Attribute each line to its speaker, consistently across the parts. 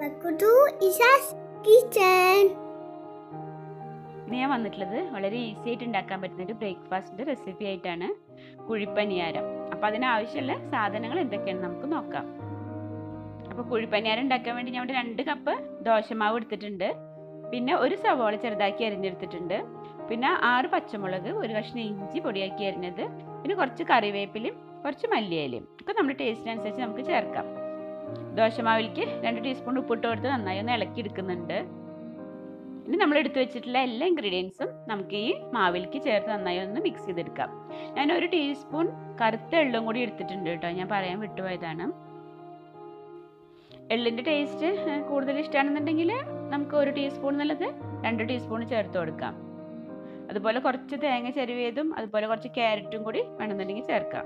Speaker 1: Welcome to Isa's Kitchen.
Speaker 2: ഇന്ന് ഞാൻ വന്നിട്ടുള്ളത് വളരെ ഈസി ആയിട്ട് ഉണ്ടാക്കാൻ പറ്റുന്ന ഒരു ബ്രേക്ക്ഫാസ്റ്റിന്റെ റെസിപ്പി ആയിട്ടാണ് കുഴിപ്പനിയാരം അപ്പം അതിനാവശ്യമുള്ള സാധനങ്ങൾ എന്തൊക്കെയാണെന്ന് നമുക്ക് നോക്കാം അപ്പോൾ കുഴിപ്പനിയാരം ഉണ്ടാക്കാൻ വേണ്ടി ഞാൻ ഇവിടെ രണ്ട് കപ്പ് ദോശമാവ് എടുത്തിട്ടുണ്ട് പിന്നെ ഒരു സവോള ചെറുതാക്കി അരിഞ്ഞെടുത്തിട്ടുണ്ട് പിന്നെ ആറ് പച്ചമുളക് ഒരു കഷ്ണം ഇഞ്ചി പൊടിയാക്കി അരിഞ്ഞത് പിന്നെ കുറച്ച് കറിവേപ്പിലയും കുറച്ച് മല്ലിയിലയും ഒക്കെ നമ്മുടെ ടേസ്റ്റിനനുസരിച്ച് നമുക്ക് ചേർക്കാം ദോശമാവിലേക്ക് രണ്ട് ടീസ്പൂൺ ഉപ്പിട്ട് കൊടുത്ത് നന്നായി ഒന്ന് ഇളക്കി എടുക്കുന്നുണ്ട് ഇനി നമ്മൾ എടുത്തു വെച്ചിട്ടുള്ള എല്ലാ ഇൻഗ്രീഡിയൻസും നമുക്ക് ഈ മാവിലേക്ക് ചേർത്ത് നന്നായി ഒന്ന് മിക്സ് ചെയ്തെടുക്കാം ഞാൻ ഒരു ടീസ്പൂൺ കറുത്ത എള്ളും കൂടി എടുത്തിട്ടുണ്ട് കേട്ടോ ഞാൻ പറയാൻ വിട്ടുപോയതാണ് എള്ളിൻ്റെ ടേസ്റ്റ് കൂടുതൽ ഇഷ്ടമാണെന്നുണ്ടെങ്കിൽ നമുക്ക് ഒരു ടീസ്പൂൺ എന്നുള്ളത് രണ്ട് ടീസ്പൂൺ ചേർത്ത് കൊടുക്കാം അതുപോലെ കുറച്ച് തേങ്ങ ചെരുവിയതും അതുപോലെ കുറച്ച് ക്യാരറ്റും കൂടി വേണമെന്നുണ്ടെങ്കിൽ ചേർക്കാം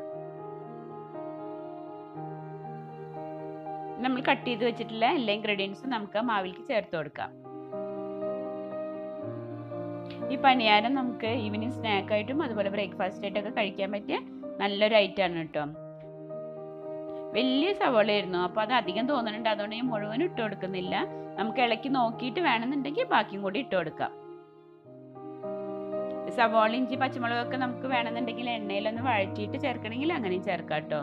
Speaker 2: നമ്മൾ കട്ട് ചെയ്ത് വെച്ചിട്ടുള്ള എല്ലാ ഇൻഗ്രീഡിയൻസും നമുക്ക് മാവിലേക്ക് ചേർത്ത് കൊടുക്കാം ഈ പണിയാരം നമുക്ക് ഈവനിങ് സ്നാക്കായിട്ടും അതുപോലെ ബ്രേക്ക്ഫാസ്റ്റ് ആയിട്ടൊക്കെ കഴിക്കാൻ പറ്റിയ നല്ലൊരു ഐറ്റമാണ് കേട്ടോ വലിയ സവോളയായിരുന്നു അപ്പോൾ അത് അധികം തോന്നുന്നുണ്ട് അതുകൊണ്ട് ഞാൻ മുഴുവൻ ഇട്ട് കൊടുക്കുന്നില്ല നമുക്ക് ഇളക്കി നോക്കിയിട്ട് വേണമെന്നുണ്ടെങ്കിൽ ബാക്കിയും കൂടി ഇട്ട് കൊടുക്കാം സവോള ഇഞ്ചി പച്ചമുളകൊക്കെ നമുക്ക് വേണമെന്നുണ്ടെങ്കിൽ എണ്ണയിലൊന്ന് വഴറ്റിയിട്ട് ചേർക്കണമെങ്കിൽ അങ്ങനെയും ചേർക്കാം കേട്ടോ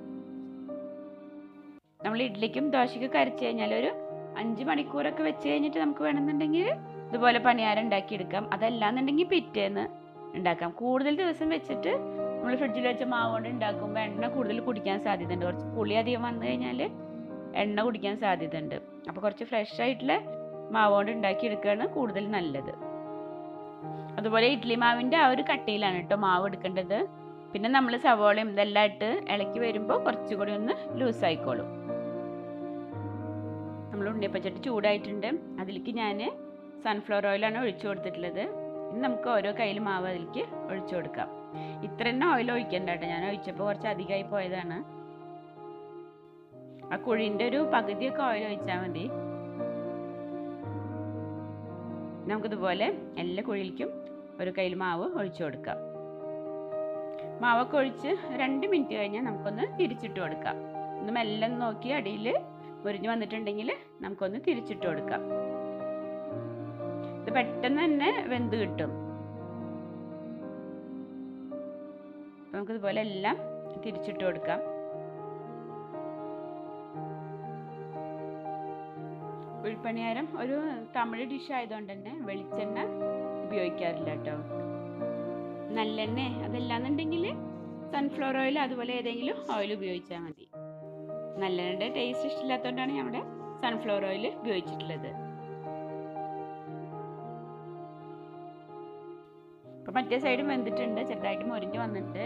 Speaker 2: നമ്മൾ ഇഡ്ഡലിക്കും ദോശയ്ക്കും അരച്ച് കഴിഞ്ഞാൽ ഒരു അഞ്ച് മണിക്കൂറൊക്കെ വെച്ച് കഴിഞ്ഞിട്ട് നമുക്ക് വേണമെന്നുണ്ടെങ്കിൽ ഇതുപോലെ പണിയാരം ഉണ്ടാക്കിയെടുക്കാം അതല്ലാന്നുണ്ടെങ്കിൽ പിറ്റേന്ന് ഉണ്ടാക്കാം കൂടുതൽ ദിവസം വെച്ചിട്ട് നമ്മൾ ഫ്രിഡ്ജിൽ വെച്ച മാവ് കൊണ്ട് ഉണ്ടാക്കുമ്പോൾ എണ്ണ കൂടുതൽ കുടിക്കാൻ സാധ്യതയുണ്ട് കുറച്ച് പുളി അധികം വന്നു കഴിഞ്ഞാൽ എണ്ണ കുടിക്കാൻ സാധ്യതയുണ്ട് അപ്പോൾ കുറച്ച് ഫ്രഷ് ആയിട്ടുള്ള മാവ് കൊണ്ട് ഉണ്ടാക്കിയെടുക്കുകയാണ് കൂടുതൽ നല്ലത് അതുപോലെ ഇഡ്ഡലി മാവിൻ്റെ ആ ഒരു കട്ടിയിലാണ് കേട്ടോ മാവ് എടുക്കേണ്ടത് പിന്നെ നമ്മൾ സവോളയും ഇതെല്ലാം ഇട്ട് ഇളക്കി വരുമ്പോൾ കുറച്ചുകൂടി ഒന്ന് ലൂസ് ആയിക്കോളും നമ്മൾ ഉണ്ണിയപ്പച്ചട്ടി ചൂടായിട്ടുണ്ട് അതിലേക്ക് ഞാൻ സൺഫ്ലവർ ഓയിലാണ് ഒഴിച്ചു കൊടുത്തിട്ടുള്ളത് ഇനി നമുക്ക് ഓരോ കയ്യിൽ മാവ് അതിലേക്ക് ഒഴിച്ചു കൊടുക്കാം ഇത്ര തന്നെ ഓയിൽ ഒഴിക്കണ്ട കേട്ടോ ഞാൻ ഒഴിച്ചപ്പോൾ കുറച്ച് അധികമായി പോയതാണ് ആ കുഴിൻ്റെ ഒരു പകുതിയൊക്കെ ഓയിൽ ഒഴിച്ചാൽ മതി നമുക്കിതുപോലെ എല്ലാ കുഴിയിലേക്കും ഒരു കയ്യിൽ മാവ് ഒഴിച്ചു കൊടുക്കാം മാവൊക്കെ ഒഴിച്ച് രണ്ട് മിനിറ്റ് കഴിഞ്ഞാൽ നമുക്കൊന്ന് തിരിച്ചിട്ട് കൊടുക്കാം ഒന്ന് മെല്ലെ നോക്കി അടിയിൽ മുരിഞ്ഞ് വന്നിട്ടുണ്ടെങ്കിൽ നമുക്കൊന്ന് തിരിച്ചിട്ട് കൊടുക്കാം ഇത് പെട്ടെന്ന് തന്നെ വെന്ത് കിട്ടും നമുക്കിതുപോലെ എല്ലാം തിരിച്ചിട്ട് കൊടുക്കാം ഉൾപ്പണിയാരം ഒരു തമിഴ് ഡിഷ് ആയതുകൊണ്ട് തന്നെ വെളിച്ചെണ്ണ ഉപയോഗിക്കാറില്ല കേട്ടോ നല്ലെണ്ണ അതല്ലാന്നുണ്ടെങ്കിൽ സൺഫ്ലവർ ഓയിൽ അതുപോലെ ഏതെങ്കിലും ഓയിൽ ഉപയോഗിച്ചാൽ മതി നല്ലെണ്ണയുടെ ടേസ്റ്റ് ഇഷ്ടമില്ലാത്തതുകൊണ്ടാണ് നമ്മുടെ സൺഫ്ലവർ ഓയിൽ ഉപയോഗിച്ചിട്ടുള്ളത് ഇപ്പൊ മറ്റേ സൈഡും വെന്തിട്ടുണ്ട് ചെറുതായിട്ട് മുരിഞ്ഞ് വന്നിട്ട്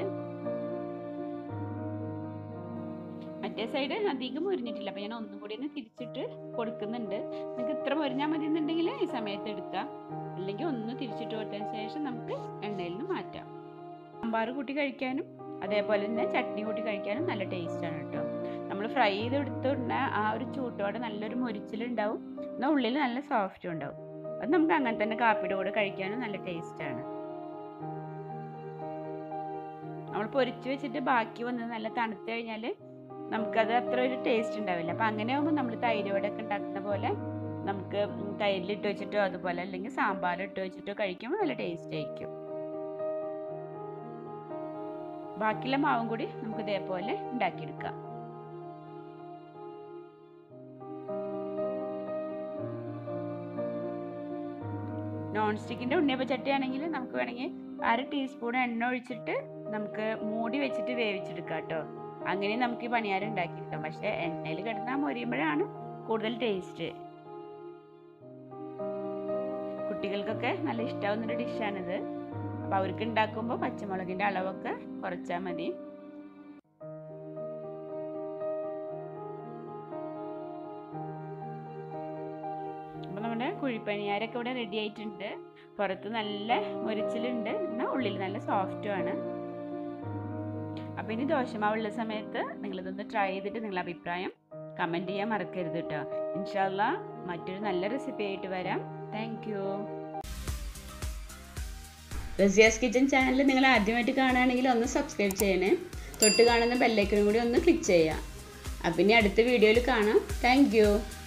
Speaker 2: മറ്റേ സൈഡ് അധികം മുരിഞ്ഞിട്ടില്ല അപ്പൊ ഞാൻ ഒന്നും കൂടി ഒന്ന് തിരിച്ചിട്ട് കൊടുക്കുന്നുണ്ട് നിങ്ങൾക്ക് ഇത്ര മുരിഞ്ഞാൽ മതി എന്നുണ്ടെങ്കിൽ ഈ സമയത്ത് എടുക്കാം അല്ലെങ്കിൽ ഒന്ന് തിരിച്ചിട്ട് കൊടുത്തതിന് ശേഷം നമുക്ക് എണ്ണയിൽ നിന്ന് മാറ്റാം സാമ്പാർ കൂട്ടി കഴിക്കാനും അതേപോലെ തന്നെ ചട്നി കൂട്ടി കഴിക്കാനും നല്ല ടേസ്റ്റാണ് കേട്ടോ നമ്മൾ ഫ്രൈ ചെയ്തെടുത്തുകൊണ്ട് ആ ഒരു ചൂട്ടോടെ നല്ലൊരു മുരിച്ചിലുണ്ടാവും എന്നാൽ ഉള്ളിൽ നല്ല സോഫ്റ്റും ഉണ്ടാവും അത് നമുക്ക് അങ്ങനെ തന്നെ കാപ്പിയുടെ കൂടെ കഴിക്കാനും നല്ല ടേസ്റ്റാണ് നമ്മൾ പൊരിച്ച് വെച്ചിട്ട് ബാക്കി വന്നത് നല്ല തണുത്ത് കഴിഞ്ഞാൽ നമുക്കത് അത്ര ഒരു ടേസ്റ്റ് ഉണ്ടാവില്ല അപ്പം അങ്ങനെ ആകുമ്പോൾ നമ്മൾ തൈരോടൊക്കെ ഉണ്ടാക്കുന്ന പോലെ നമുക്ക് തൈരിലിട്ട് വെച്ചിട്ടോ അതുപോലെ അല്ലെങ്കിൽ സാമ്പാർ ഇട്ട് വെച്ചിട്ടോ കഴിക്കുമ്പോൾ നല്ല ടേസ്റ്റ് ആയിരിക്കും ബാക്കിയുള്ള മാവും കൂടി നമുക്ക് ഇതേപോലെ ഉണ്ടാക്കിയെടുക്കാം നോൺ സ്റ്റിക്കിൻ്റെ ഉണ്ണിയപ്പച്ചട്ടി ആണെങ്കിൽ നമുക്ക് വേണമെങ്കിൽ അര ടീസ്പൂൺ എണ്ണ ഒഴിച്ചിട്ട് നമുക്ക് മൂടി വെച്ചിട്ട് വേവിച്ചെടുക്കാം കേട്ടോ അങ്ങനെ നമുക്ക് ഈ പണിയാരം ഉണ്ടാക്കിയെടുക്കാം പക്ഷേ എണ്ണയിൽ കിടന്നാൽ മൊരിയുമ്പോഴാണ് കൂടുതൽ ടേസ്റ്റ് കുട്ടികൾക്കൊക്കെ നല്ല ഇഷ്ടാവുന്നൊരു ഡിഷാണിത് അപ്പോൾ അവർക്ക് ഉണ്ടാക്കുമ്പോൾ പച്ചമുളകിൻ്റെ അളവൊക്കെ കുറച്ചാൽ മതി അപ്പോൾ നമ്മുടെ കുഴിപ്പണിയാരൊക്കെ ഇവിടെ റെഡി ആയിട്ടുണ്ട് പുറത്ത് നല്ല മുരിച്ചിലുണ്ട് എന്നാൽ ഉള്ളിൽ നല്ല സോഫ്റ്റുമാണ് അപ്പോൾ ഇനി ദോശമാവുള്ള സമയത്ത് നിങ്ങളിതൊന്ന് ട്രൈ ചെയ്തിട്ട് നിങ്ങളുടെ അഭിപ്രായം കമൻറ്റ് ചെയ്യാൻ മറക്കരുത് കേട്ടോ ഇൻഷാല്ല മറ്റൊരു നല്ല റെസിപ്പി ആയിട്ട് വരാം thank you Raziya's kitchen channel നിങ്ങൾ ആദ്യമായിട്ട് കാണുകയാണെങ്കിൽ ഒന്ന് സബ്സ്ക്രൈബ് ചെയ്യണേ തൊട്ട് കാണുന്ന ബെല്ലൈക്കനും കൂടി ഒന്ന് ക്ലിക്ക് ചെയ്യാം അപ്പം ഇനി അടുത്ത വീഡിയോയിൽ കാണാം താങ്ക്